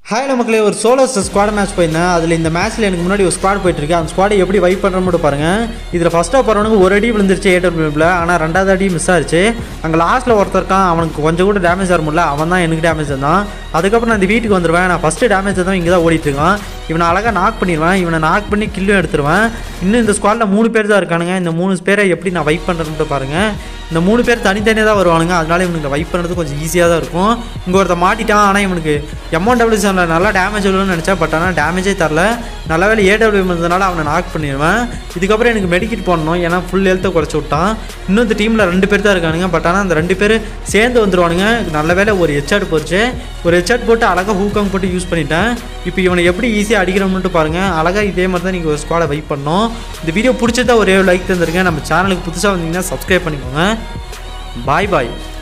hi நமக்களே ஒரு solo squad match போயிருந்தேன் அதில் இந்த மேட்ச்சில் எனக்கு முன்னாடி ஒரு ஸ்குவாட் போயிட்டுருக்கு அந்த ஸ்குவாடை எப்படி வைப் பண்ணுறோம் மட்டும் பாருங்கள் இதில் ஃபஸ்ட்டாக போகிறவனுக்கு ஒரு அடி விழுந்துருச்சு ஏடபிள்யூபில் ஆனால் ரெண்டாவது அடி மிஸ் ஆச்சு அங்கே லாஸ்ட்டில் ஒருத்தர் இருக்கான் அவனுக்கு கொஞ்சம் கூட டேமேஜ் ஆக முடியல அவன் தான் எனக்கு டேமேஜ் தான் அதுக்கப்புறம் நான் இந்த வீட்டுக்கு வந்துடுவேன் நான் ஃபஸ்ட்டு டேமேஜ் தான் இங்கே தான் ஓடிட்டு இருக்கான் இவனை அழகாக நாக் பண்ணிடுவேன் இவனை நாக் பண்ணி கில்லும் எடுத்துருவேன் இன்னும் இந்த ஸ்குவாடில் மூணு பேர் தான் இருக்கானுங்க இந்த மூணு பேரை எப்படி நான் வைப் பண்ணுறேன்னு பாருங்கள் இந்த மூணு பேர் தனித்தனியாக தான் வருவானுங்க அதனால இவனுக்கு வைப் பண்ணுறது கொஞ்சம் ஈஸியாக தான் இருக்கும் இங்கே ஒருத்த மாட்டிட்டான் ஆனால் இவனுக்கு எம்ஒன் டபிள்யூ செவனில் நல்லா டேமேஜ் வரும்னு நினச்சேன் பட் ஆனால் டேமேஜே தரல நல்ல வேலை ஏடபிள்யூ இருந்ததுனால அவனை நாக் பண்ணிடுவேன் இதுக்கப்புறம் எனக்கு மெடிக்கிட் போடணும் ஏன்னா ஃபுல் ஹெல்த்தை குறைச்சி விட்டான் இன்னும் இந்த டீமில் ரெண்டு பேர் தான் இருக்கானுங்க பட் ஆனால் அந்த ரெண்டு பேர் சேர்ந்து வந்துருவானுங்க நல்ல வேலை ஒரு ஹெச்ஆட் போச்சு ஒரு ஹெச்ஆட் போட்டு அழகாக ஹூக்கம் போட்டு யூஸ் பண்ணிட்டேன் இப்போ இவனை எப்படி ஈஸியாக அடிக்கிறோம்னு பாருங்கள் அழகாக இதே மாதிரி தான் நீங்கள் ஒரு ஸ்குவாடை வைப் பண்ணணும் இந்த வீடியோ பிடிச்சதா ஒரே லைக் தந்துருங்க நம்ம சேனலுக்கு புதுசாக வந்தீங்கன்னா சப்ஸ்கிரைப் பண்ணிக்கோங்க பாய் பாய்